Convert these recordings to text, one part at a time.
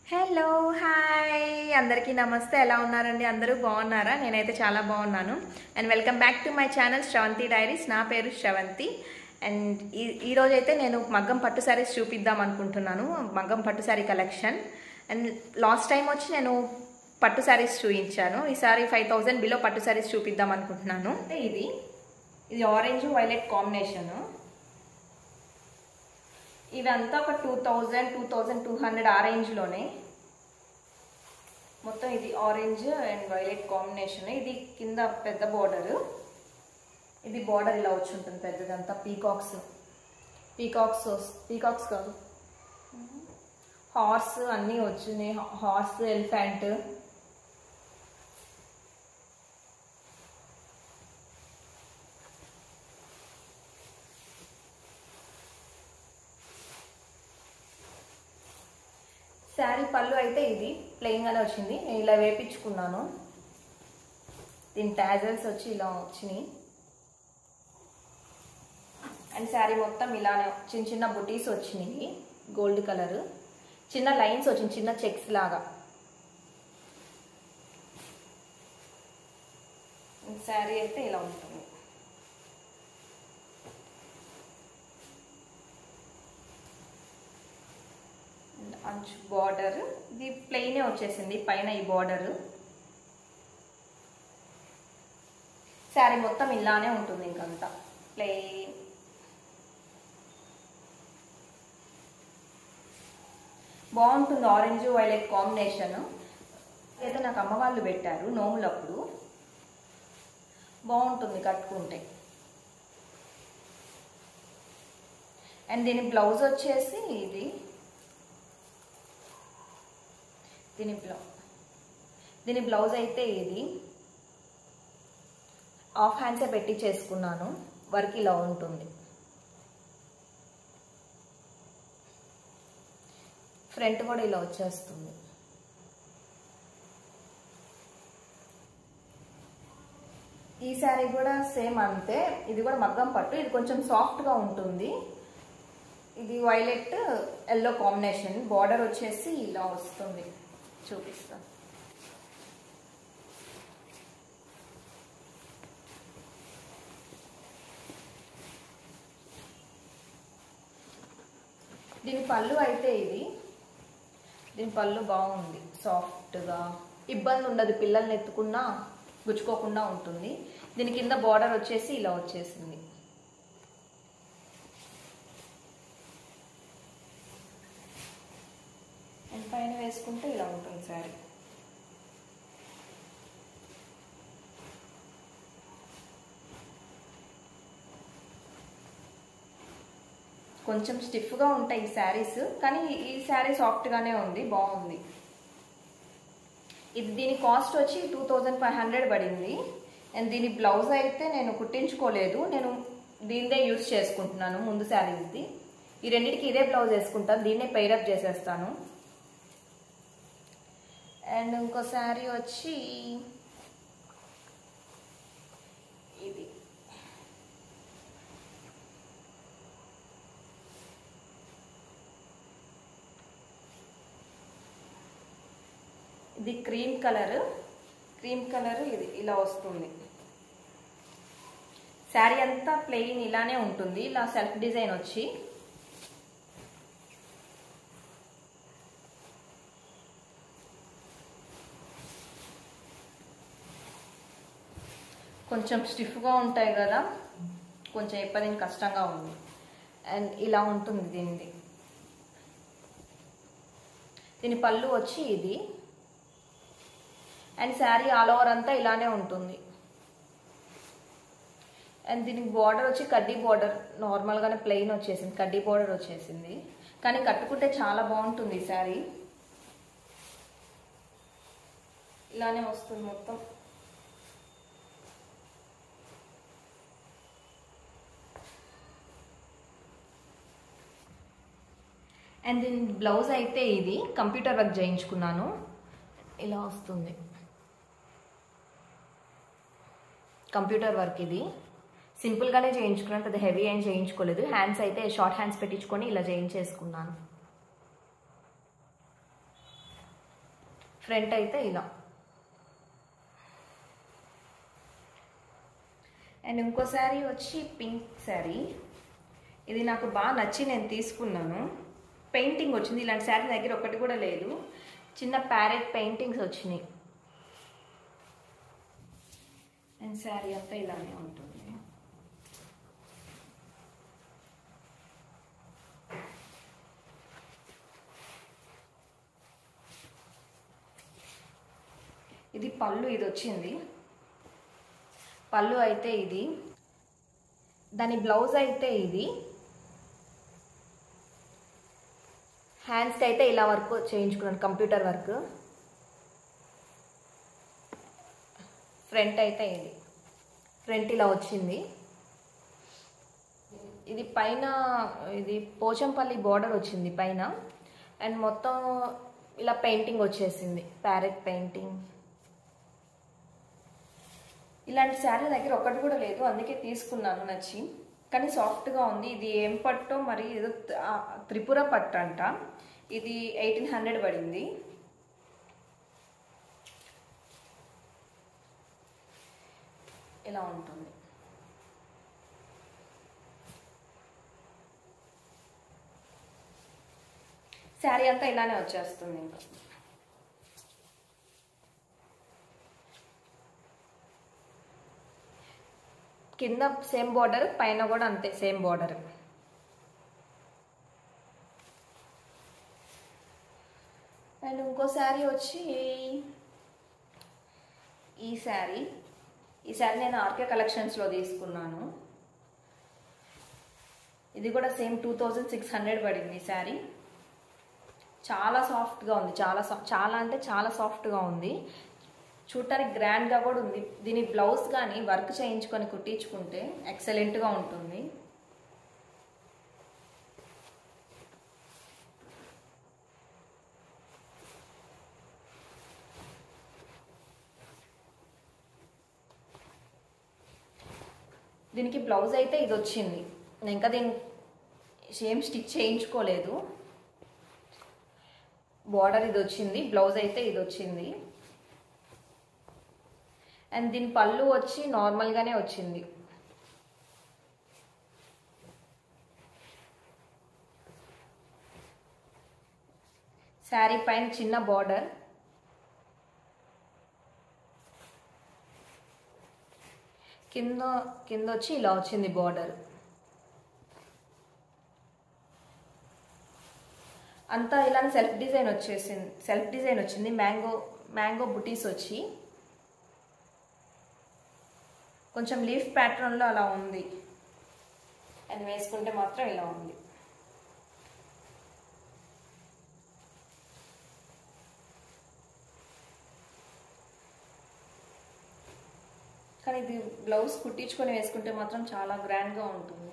hello hi అందరికీ నమస్తే ఎలా ఉన్నారండి అందరూ బాగున్నారా నేనైతే చాలా బాగున్నాను and welcome back to my channel Sravanthi diaries నా పేరు శ్రవంతి అండ్ ఈ ఈరోజు అయితే నేను మగ్గం పట్టు శారీస్ చూపిద్దాం అనుకుంటున్నాను మగ్గం పట్టు sari collection and last time వచ్చి నేను పట్టు శారీస్ చూపించాను ఈసారి ఫైవ్ థౌజండ్ బిలో పట్టు శారీస్ చూపిద్దాం అనుకుంటున్నాను అంటే ఇది ఇది ఆరెంజ్ వైలెట్ కాంబినేషను ఇవంతా ఒక two thousand two thousand two hundred ఆ రేంజ్లోనే మొత్తం ఇది ఆరెంజ్ అండ్ వైలెట్ కాంబినేషన్ ఇది కింద పెద్ద బార్డర్ ఇది బార్డర్ ఇలా వచ్చి ఉంటుంది పెద్దదంతా పీకాక్స్ పీకాక్స్ పీకాక్స్ కాదు హార్స్ అన్నీ వచ్చినాయి హార్స్ ఎలిఫెంట్ శారీ పళ్ళు అయితే ఇది ప్లెయిన్గానే వచ్చింది నేను ఇలా వేపించుకున్నాను దీని టాజల్స్ వచ్చి ఇలా వచ్చినాయి అండ్ శారీ మొత్తం ఇలానే చిన్న చిన్న బుటీస్ వచ్చినాయి గోల్డ్ కలర్ చిన్న లైన్స్ వచ్చింది చిన్న చెక్స్ లాగా శారీ అయితే ఇలా ఉంటుంది అంచు బార్డర్ ఇది ప్లెయినే వచ్చేసింది పైన ఈ బార్డర్ శారీ మొత్తం ఇలానే ఉంటుంది ఇంకంతా ప్లెయిన్ బాగుంటుంది ఆరెంజ్ వైలెట్ కాంబినేషన్ అయితే నాకు అమ్మ వాళ్ళు పెట్టారు నోములప్పుడు బాగుంటుంది కట్టుకుంటే అండ్ దీని బ్లౌజ్ వచ్చేసి ఇది దీని బ్లౌజ్ దీని బ్లౌజ్ అయితే ఇది హాఫ్ హ్యాండ్సే పెట్టి చేసుకున్నాను వర్క్ ఇలా ఉంటుంది ఫ్రంట్ కూడా ఇలా వచ్చేస్తుంది ఈ శారీ కూడా సేమ్ అంతే ఇది కూడా మగ్గం పట్టు ఇది కొంచెం సాఫ్ట్గా ఉంటుంది ఇది వైలెట్ ఎల్లో కాంబినేషన్ బార్డర్ వచ్చేసి ఇలా వస్తుంది చూపిస్తాను దీని పళ్ళు అయితే ఇది దీని పళ్ళు బాగుంది సాఫ్ట్గా ఇబ్బంది ఉండదు పిల్లల్ని ఎత్తుకున్నా గుచ్చుకోకుండా ఉంటుంది దీని కింద బార్డర్ వచ్చేసి ఇలా వచ్చేసింది పైన వేసుకుంటే ఇలా ఉంటుంది శారీ కొంచెం స్టిఫ్గా ఉంటాయి ఈ శారీస్ కానీ ఈ శారీ సాఫ్ట్గానే ఉంది బాగుంది ఇది దీని కాస్ట్ వచ్చి టూ థౌజండ్ ఫైవ్ హండ్రెడ్ పడింది అండ్ దీని బ్లౌజ్ అయితే నేను కుట్టించుకోలేదు నేను దీనిదే యూస్ చేసుకుంటున్నాను ముందు శారీస్ది ఈ రెండింటికి ఇదే బ్లౌజ్ వేసుకుంటాను దీన్నే పెయిరప్ చేసేస్తాను అండ్ ఇంకో శారీ వచ్చి ఇది ఇది క్రీమ్ కలర్ క్రీమ్ కలర్ ఇది ఇలా వస్తుంది శారీ అంతా ప్లెయిన్ ఇలానే ఉంటుంది ఇలా సెల్ఫ్ డిజైన్ వచ్చి కొంచెం స్టిఫ్గా ఉంటాయి కదా కొంచెం ఎప్పటిని కష్టంగా ఉంది అండ్ ఇలా ఉంటుంది దీనిది దీని పళ్ళు వచ్చి ఇది అండ్ శారీ ఆల్ ఓవర్ అంతా ఇలానే ఉంటుంది అండ్ దీనికి బార్డర్ వచ్చి కడ్డీ బార్డర్ నార్మల్గానే ప్లెయిన్ వచ్చేసింది కడ్డీ బార్డర్ వచ్చేసింది కానీ కట్టుకుంటే చాలా బాగుంటుంది ఈ శారీ ఇలానే వస్తుంది మొత్తం అండ్ దీని బ్లౌజ్ అయితే ఇది కంప్యూటర్ వర్క్ చేయించుకున్నాను ఇలా వస్తుంది కంప్యూటర్ వర్క్ ఇది సింపుల్గానే చేయించుకున్నాను పెద్ద హెవీ ఏం చేయించుకోలేదు హ్యాండ్స్ అయితే షార్ట్ హ్యాండ్స్ పెట్టించుకొని ఇలా చేయించేసుకున్నాను ఫ్రంట్ అయితే ఇలా అండ్ ఇంకో శారీ వచ్చి పింక్ శారీ ఇది నాకు బాగా నచ్చి నేను తీసుకున్నాను పెయింటింగ్ వచ్చింది ఇలాంటి శారీ దగ్గర ఒకటి కూడా లేదు చిన్న ప్యారెట్ పెయింటింగ్స్ వచ్చినాయి అండ్ శారీ అంతా ఇలానే ఉంటుంది ఇది పళ్ళు ఇది వచ్చింది పళ్ళు అయితే ఇది దాని బ్లౌజ్ అయితే ఇది హ్యాండ్స్కి అయితే ఇలా వర్క్ చేయించుకున్నాను కంప్యూటర్ వర్క్ ఫ్రంట్ అయితే ఇది ఫ్రంట్ ఇలా వచ్చింది ఇది పైన ఇది పోచంపల్లి బార్డర్ వచ్చింది పైన అండ్ మొత్తం ఇలా పెయింటింగ్ వచ్చేసింది ప్యారెట్ పెయింటింగ్ ఇలాంటి శారీ దగ్గర ఒకటి కూడా లేదు అందుకే తీసుకున్నాను నచ్చి కానీ సాఫ్ట్గా ఉంది ఇది ఏం పట్టో మరి ఏదో త- ఆ, త్రిపుర పట్టు అంట ఇది ఎయిటీన్ హండ్రెడ్ పడింది ఇలా ఉంటుంది శారీ అంతా ఇలానే వచ్చేస్తుంది ఇంకా కింద సేమ్ బార్డర్ పైన కూడా అంతే సేమ్ బార్డర్ అండ్ ఇంకో శారీ వచ్చి ఈ శారీ ఈ శారీ నేను ఆర్కే కలెక్షన్స్లో తీసుకున్నాను ఇది కూడా same two thousand six hundred పడింది ఈ శారీ చాలా సాఫ్ట్గా ఉంది చాలా సా- చాలా అంటే చాలా సాఫ్ట్గా ఉంది చూడటానికి గ్రాండ్గా కూడా ఉంది దీని బ్లౌజ్ కానీ వర్క్ చేయించుకొని కుట్టించుకుంటే ఎక్సలెంట్గా ఉంటుంది దీనికి బ్లౌజ్ అయితే ఇది వచ్చింది నేను ఇంకా దీని సేమ్ స్టిచ్ చేయించుకోలేదు బార్డర్ ఇది వచ్చింది బ్లౌజ్ అయితే ఇది వచ్చింది అండ్ దీని పళ్ళు వచ్చి నార్మల్గానే వచ్చింది శారీ పైన చిన్న బార్డర్ కింద కింద వచ్చి ఇలా వచ్చింది బార్డర్ అంతా ఇలానే సెల్ఫ్ డిజైన్ వచ్చేసింది సెల్ఫ్ డిజైన్ వచ్చింది మ్యాంగో మ్యాంగో బుటీస్ వచ్చి కొంచెం లీఫ్ ప్యాటర్న్లో అలా ఉంది అది వేసుకుంటే మాత్రం ఇలా ఉంది కానీ ఇది బ్లౌజ్ కుట్టించుకొని వేసుకుంటే మాత్రం చాలా గ్రాండ్గా ఉంటుంది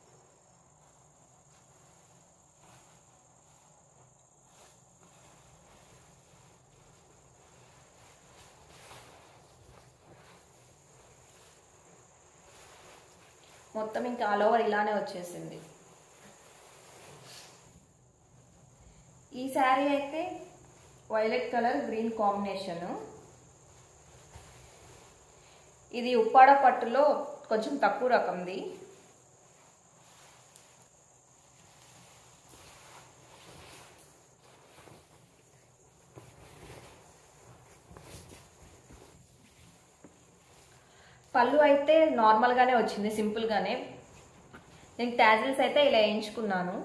మొత్తం ఇంకా ఆల్ ఓవర్ ఇలానే వచ్చేసింది ఈ శారీ అయితే వైలెట్ కలర్ గ్రీన్ కాంబినేషను ఇది ఉప్పాడ పట్టులో కొంచెం తక్కువ రకంది పళ్ళు అయితే నార్మల్గానే వచ్చింది సింపుల్గానే నేను ట్యాజిల్స్ అయితే ఇలా వేయించుకున్నాను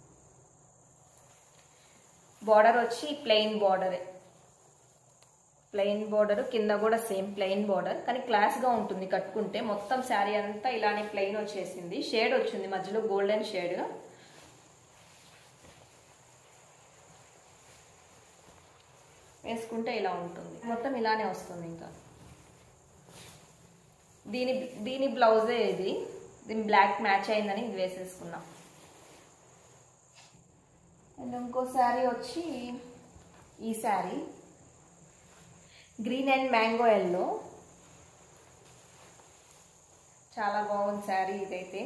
బార్డర్ వచ్చి ప్లెయిన్ బార్డరే ప్లెయిన్ బార్డర్ కింద కూడా సేమ్ ప్లెయిన్ బార్డర్ కానీ క్లాస్గా ఉంటుంది కట్టుకుంటే మొత్తం శారీ అంతా ఇలానే ప్లెయిన్ వచ్చేసింది షేడ్ వచ్చింది మధ్యలో గోల్డెన్ షేడ్ వేసుకుంటే ఇలా ఉంటుంది మొత్తం ఇలానే వస్తుంది ఇంకా దీని దీని బ్లౌజే ఇది దీని బ్లాక్ మ్యాచ్ అయిందని ఇది వేసేసుకున్నాం అండ్ ఇంకో శారీ వచ్చి ఈ sari green and mango yellow చాలా బాగుంది శారీ ఇదైతే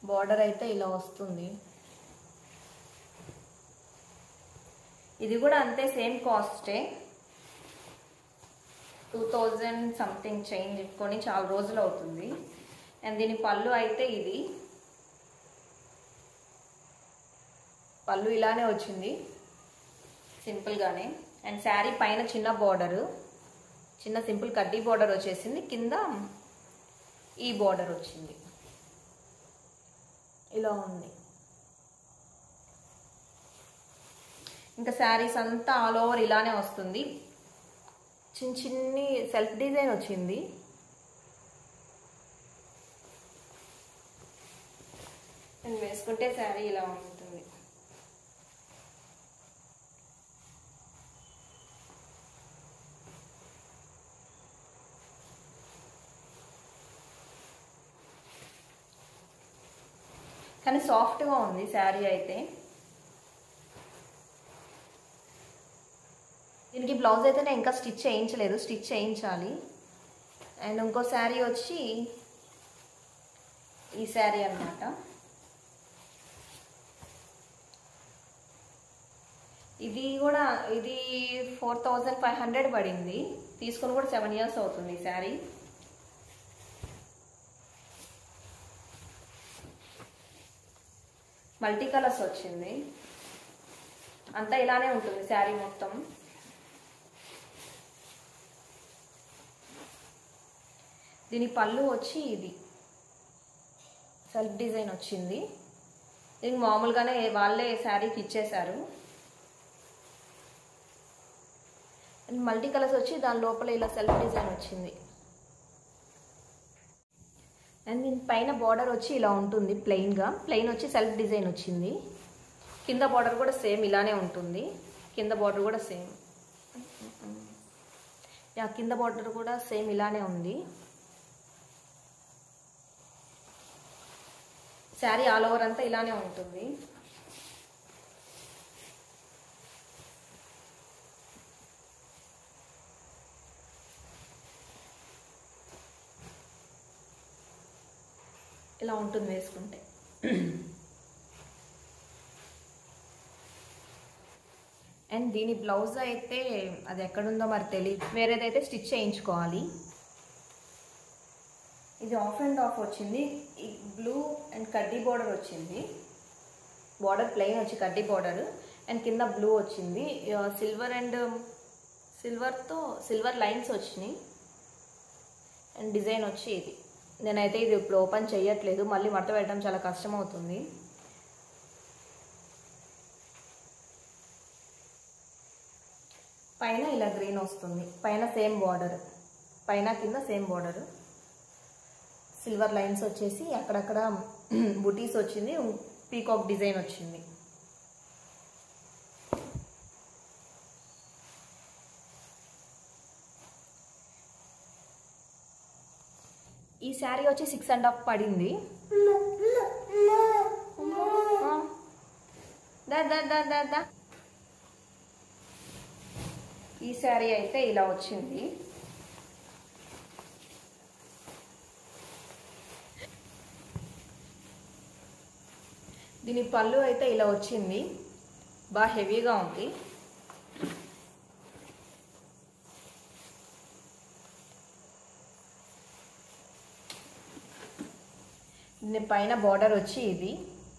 బార్డర్ అయితే ఇలా వస్తుంది ఇది కూడా అంతే సేమ్ కాస్టే టూ థౌజండ్ సంథింగ్ చేంజ్ కొని చాలా రోజులు అవుతుంది అండ్ దీని పళ్ళు అయితే ఇది పళ్ళు ఇలానే వచ్చింది సింపుల్గానే అండ్ శారీ పైన చిన్న బార్డరు చిన్న సింపుల్ కడ్డీ బార్డర్ వచ్చేసింది కింద ఈ బార్డర్ వచ్చింది ఇలా ఉంది ఇంకా శారీస్ అంతా ఆల్ ఓవర్ ఇలానే వస్తుంది చిన్న చిన్ని సెల్ఫ్ డిజైన్ వచ్చింది అండ్ వేసుకుంటే శారీ ఇలా ఉంటుంది కానీ సాఫ్ట్గా ఉంది శారీ అయితే దీనికి బ్లౌజ్ అయితే నేను ఇంకా స్టిచ్ చేయించలేదు స్టిచ్ చేయించాలి అండ్ ఇంకో శారీ వచ్చి ఈ శారీ అన్నమాట ఇది కూడా ఇది ఫోర్ థౌజండ్ ఫైవ్ హండ్రెడ్ పడింది తీసుకొని కూడా సెవెన్ ఇయర్స్ అవుతుంది ఈ శారీ మల్టీ కలర్స్ వచ్చింది అంతా ఇలానే ఉంటుంది శారీ మొత్తం దీని పళ్ళు వచ్చి ఇది సెల్ఫ్ డిజైన్ వచ్చింది దీనికి మామూలుగానే వాళ్ళే శారీకి ఇచ్చేశారు అండ్ మల్టీ కలర్స్ వచ్చి దాని లోపల ఇలా సెల్ఫ్ డిజైన్ వచ్చింది అండ్ దీని పైన బార్డర్ వచ్చి ఇలా ఉంటుంది ప్లెయిన్గా ప్లెయిన్ వచ్చి సెల్ఫ్ డిజైన్ వచ్చింది కింద బార్డర్ కూడా సేమ్ ఇలానే ఉంటుంది కింద బార్డర్ కూడా సేమ్ యా కింద బార్డర్ కూడా సేమ్ ఇలానే ఉంది శారీ ఆల్ ఓవర్ అంతా ఇలానే ఉంటుంది ఇలా ఉంటుంది వేసుకుంటే అండ్ దీని బ్లౌజ్ అయితే అది ఎక్కడుందో మరి తెలియదు వేరేదైతే స్టిచ్ చేయించుకోవాలి ఇది ఆఫ్ అండ్ ఆఫ్ వచ్చింది ఈ బ్లూ అండ్ కడ్డీ బార్డర్ వచ్చింది బార్డర్ ప్లెయిన్ వచ్చి కడ్డీ బార్డర్ అండ్ కింద బ్లూ వచ్చింది సిల్వర్ అండ్ సిల్వర్తో సిల్వర్ లైన్స్ వచ్చినాయి అండ్ డిజైన్ వచ్చి ఇది నేనైతే ఇది ఇప్పుడు ఓపెన్ చేయట్లేదు మళ్ళీ మడత పెట్టడం చాలా కష్టం అవుతుంది పైన ఇలా గ్రీన్ వస్తుంది పైన సేమ్ బార్డర్ పైన కింద సేమ్ బార్డర్ సిల్వర్ లైన్స్ వచ్చేసి అక్కడక్కడ బుటీస్ వచ్చింది పీకాక్ డిజైన్ వచ్చింది ఈ శారీ వచ్చి సిక్స్ అండ్ హాఫ్ పడింది దా దా దా దా దా ఈ శారీ అయితే ఇలా వచ్చింది దీని పళ్ళు అయితే ఇలా వచ్చింది బాగా హెవీగా ఉంది దీని పైన బార్డర్ వచ్చి ఇది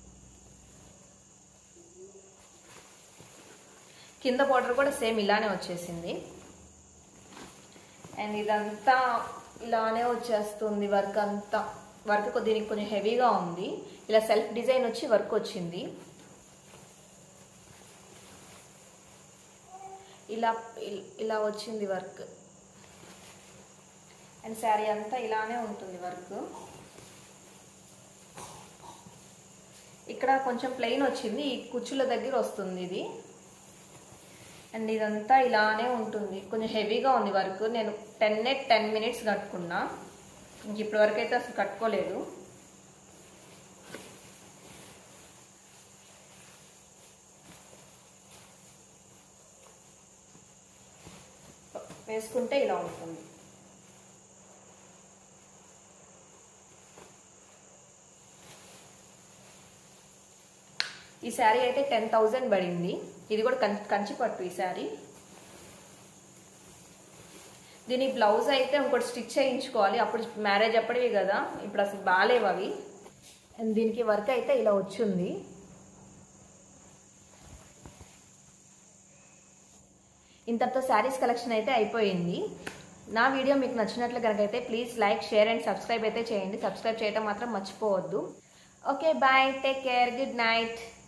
కింద బార్డర్ కూడా సేమ్ ఇలానే వచ్చేసింది అండ్ ఇదంతా ఇలానే వచ్చేస్తుంది వర్క్ అంతా వర్క్ దీనికి కొంచెం హెవీగా ఉంది ఇలా సెల్ఫ్ డిజైన్ వచ్చి వర్క్ వచ్చింది ఇలా ఇలా వచ్చింది వర్క్ అండ్ శారీ అంతా ఇలానే ఉంటుంది వర్క్ ఇక్కడ కొంచెం ప్లెయిన్ వచ్చింది ఈ కుచ్చుల దగ్గర వస్తుంది ఇది అండ్ ఇదంతా ఇలానే ఉంటుంది కొంచెం హెవీగా ఉంది వర్క్ నేను టెన్ ఎట్ టెన్ మినిట్స్ కట్టుకున్నా ఇంక ఇప్పటి వరకు అయితే అసలు కట్టుకోలేదు వేసుకుంటే ఇలా ఉంటుంది ఈ శారీ అయితే టెన్ థౌజండ్ పడింది ఇది కూడా కం కంచి పట్టు ఈ శారీ దీని బ్లౌజ్ అయితే ఇంకోటి స్టిచ్ చేయించుకోవాలి అప్పుడు మ్యారేజ్ అప్పటివి కదా ఇప్పుడు అసలు బాగాలేవు అవి అండ్ దీనికి వర్క్ అయితే ఇలా వచ్చింది ఇంతటితో శారీస్ కలెక్షన్ అయితే అయిపోయింది నా వీడియో మీకు నచ్చినట్లు కనుక అయితే please like share and subscribe అయితే చేయండి సబ్స్క్రైబ్ చేయడం మాత్రం మర్చిపోవద్దు okay bye take care good night